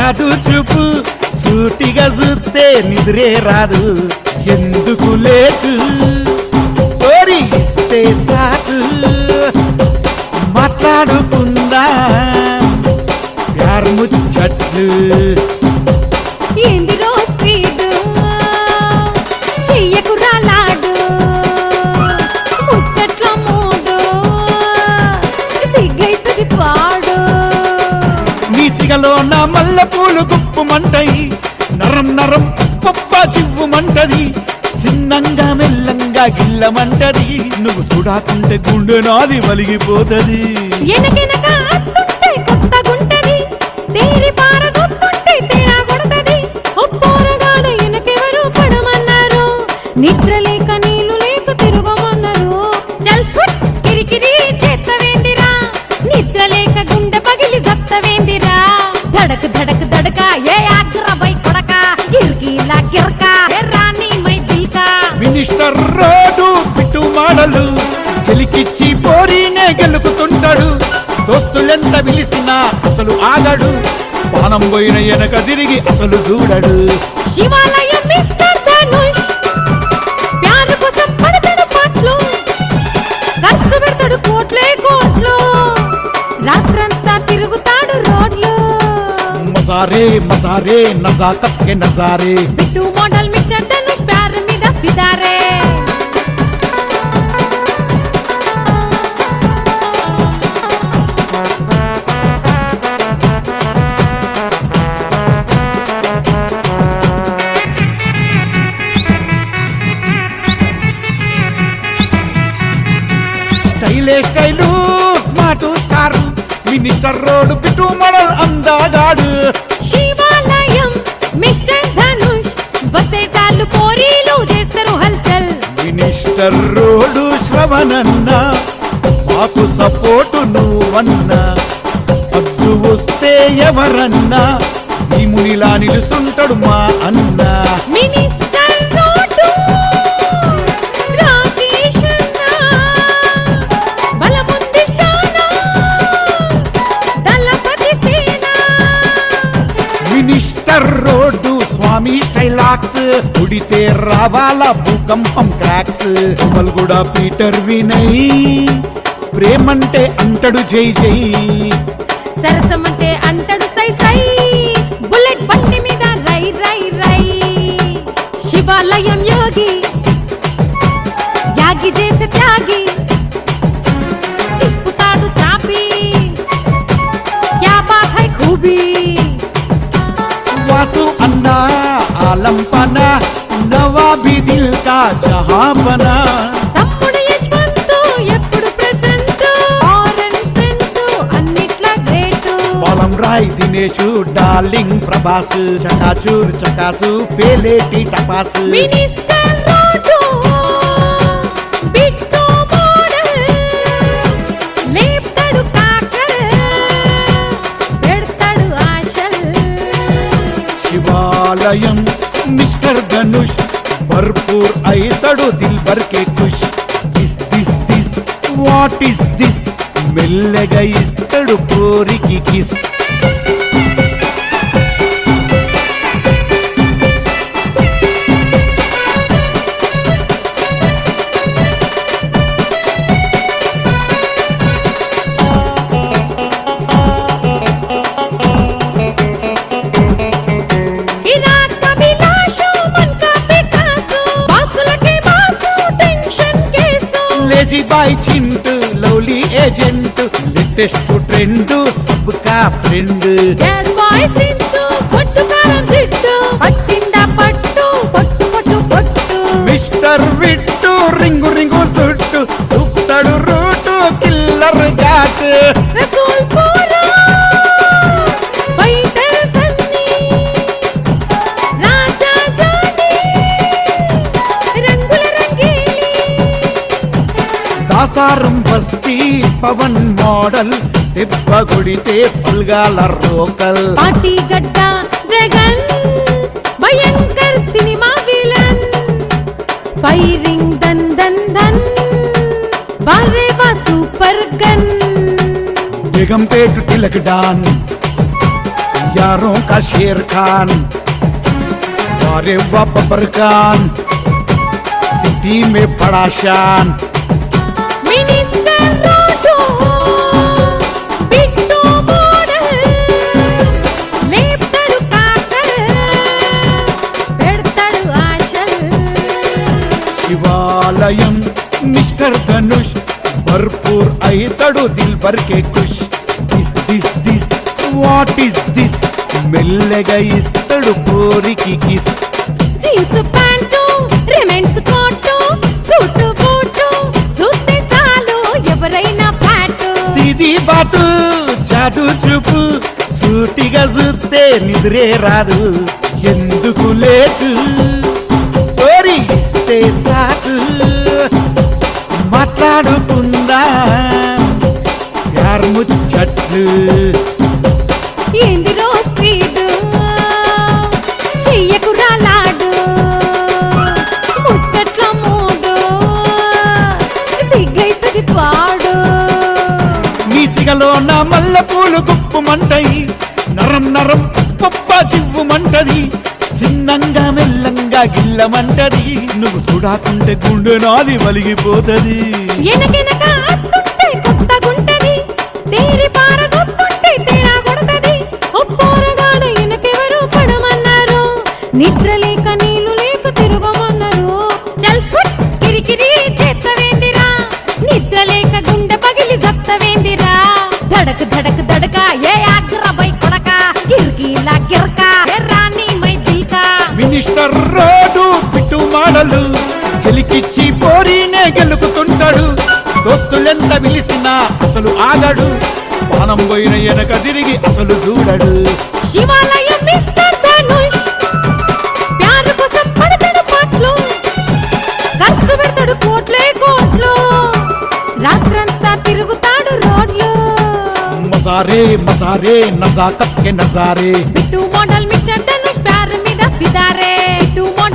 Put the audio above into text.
జాదు చూపు సూటిగా చూస్తే నిద్రే రాదు ఎందుకు లేటు కోరి ఇస్తే సాకు మాట్లాడుకుందా ప్యార్ ముచ్చట్లు ఏందిరో స్పీడ్ చెయ్యకు రాలాడు ముచ్చట్ల మూడు సిగ్గైతది పాడు నీ సిగలో నా మల్ల పూలు గుప్పుమంటాయి నరం నరం పప్ప చివ్వుమంటది చిన్నంగా మెల్లంగా గిల్లమంటది నువ్వు సుడాకుంటే గుండె నాది వలిగిపోతది ఎనకెనక అత్తుంటే కొత్తగుంటది తేరి పార సొత్తుంటే తేడా కొడతది ఒప్పోరగాడ ఎనకెవరు పడమన్నారు నిద్ర లేక నీళ్లు లేక తిరగమన్నారు చల్ ఫుట్ కిరికిరి చేత్తవేందిరా నిద్ర లేక గుండె పగిలి సత్తవేందిరా ధడక్ ధడక్ దడక ఏ ఆగ్రబై కొడక గిర్గీలా గిర్క ఏ రాణి మై జిల్కా మినిస్టర్ రోడ్డు పిట్టు మాడలు గెలికిచ్చి పోరీనే గెలుకుతుంటాడు దోస్తులెంత పిలిచినా అసలు ఆగడు పానం పోయిన వెనక తిరిగి అసలు చూడడు శివాలయం మిస్టర్ ధనుష్ ప్యారు కోసం పడతాడు పాటలు ఖర్చు పెడతాడు కోట్లే కోట్లు రాత్రంతా తిరుగుతాడు రోడ్లు మసారే మసారే నజాకత్ కే నజారే బిట్టు మోడల్ మిస్టర్ ధనుష్ ప్యారు మీద ఫిదారే స్టైలే style smart star Minister Road పిట్టు మడల్ అందాగాడు శివాలయం మిస్టర్ ధనుష్ వస్తే చాలు పోరీలు చేస్తారు హల్చల్ మినిస్టర్ రోడ్ శ్రవణన్న మాకు సపోర్టు నువ్వన్నా అద్దు వస్తే ఎవరన్నా ఈ మునిలా నిలుసుంటాడు మా అన్న మినిస్టర్ రోడ్డు రాకేష్ అన్న బలముంది శానా దళపతి సేన మినిస్టర్ రోడ్డు స్వామి స్టైలాక్స్ ఉడితే రావాల భూకంపం క్రాక్స్ కూడా పీటర్ వినయ్ ప్రేమంటే అంటడు జై జై సరసమంటే అంటాడు సై సై బుల్లెట్ బండి మీద రై రై రై శివాలయం యోగి యాగి చేసే త్యాగి తిప్పుతాడు చాపి క్యా బాత్ హై ఖూబీ వాసు అన్నా ఆలంపన నవాబి దిల్ కా జహాపన తమ్ముడు యశ్వంతు ఎప్పుడు ప్రెసెంట్ ఆరెంజ్ సెంటు అన్నిట్లా గ్రేటు పొలం రాయ్ దినేషు డార్లింగ్ ప్రభాస్ చకాచూర్ చకాసు పేలేటి టపాసు మినిస్టర్ రోడ్డు బిట్టు మోడల్ లేపుతాడు కాకర్ పెడతాడు ఆశల్ శివాలయం మిస్టర్ ధనుష్ భర్పూర్ అయితడు దిల్ భర్ కే ఖుష్ this this this what is this మెల్లగా ఇస్తాడు పోరికి కిస్ కిరాక్ కబిలాషు మన్కా పికాసు బాసులకే boss tension case lazy boy Chintu lovely agent latest trend సబ్కా ఫ్రెండ్ బ్యాడ్ బాయ్ సింధు పొట్టు కారం జిడ్డు పట్టిందా పట్టు పట్టు పట్టు పట్టు మిస్టర్ విట్టు రింగు రింగు సుట్టు సుత్తడు రూటు కిల్లర్ ఘాట్ రసూల్ పూరా ఫైటర్స్ అన్ని రాజా జానీ రంగుల రంగేలి దాసారం బస్తీ పవన్ మోడల్ దెబ్బ కొడితే పల్గాల రోకల్ పార్టీ గడ్డ జగన్ భయంకర్ సినిమా విలన్ ఫైరింగ్ దన్ దన్ దన్ బారేవా super gun Begumpet Tilak don हजारों का शेर खान अरे वाह बबर खान सिटी में बड़ा शान మినిస్టర్ రోడ్డు బిట్టు మోడల్ లేపుతాడు కాకల్ పెడతాడు ఆశల్ శివాలయం మిస్టర్ ధనుష్ భర్పూర్ అయితడు దిల్ బర్ కే ఖుష్ this this this what is this మెల్లగా ఇస్తడు పోరికి కిస్ జీన్స్ ప్యాంటు రిమెంట్స్ కోటు సూట్ బూటు చూస్తే చాలు ఎవరైనా ఫ్యాటు సిది బాతు జాదు చూపు సూటిగా చూస్తే నిద్రే రాదు ఎందుకు లేదు కోరి ఇస్తే సాకు మాట్లాడుకుందా యార్ ముచ్చట్లు ఏందిరో స్పీడ్ చెయ్యకు రాలాడు ముచ్చట్ల మూడు సిగ్గైతది పాడు మీసిగలో నా మల్ల పూలు గుప్పుమంటాయి నరం నరం పప్ప చివ్వుమంటది చిన్నంగా మెల్లంగా గిల్లమంటది నువ్వు సుడాకుంటే గుండె నాది వలిగిపోతది ఎనకెనక అత్తుంటే కొత్తగుంటది తేరి పార సొత్తుంటే తేడా కొడతది ఒప్పోరగాడ ఎనకెవరు పడమన్నారు నిద్ర లేక నీళ్లు లేక తిరగమన్నారు చల్ ఫుట్ కిరికిరి చేత్తవేందిరా నిద్ర లేక గుండె పగిలి సత్తవేందిరా ధడక్ ధడక్ దడక ఏ ఆగ్రబై కొడక గిర్కీలా గిరక ఏ రాణి మై దిల్కా మినిస్టర్ రోడ్డు పిట్టు మాడలు గెలికిచ్చి పోరీనే గెలుకుతుంటాడు దోస్తులెంత పిలిచినా అసలు ఆగడు పానం పోయిన వెనక తిరిగి అసలు చూడడు శివాలయం మిస్టర్ ధనుష్ ప్యారు కోసం పడతాడు పాటలు ఖర్చు పెడతాడు కోట్లే కోట్లు రాత్రంతా తిరుగుతాడు రోడ్లు మసారే మసారే నజాకత్ కే నజారే బిట్టు మోడల్ మిస్టర్ ధనుష్ ప్యారు మీద ఫిదారే బిట్టు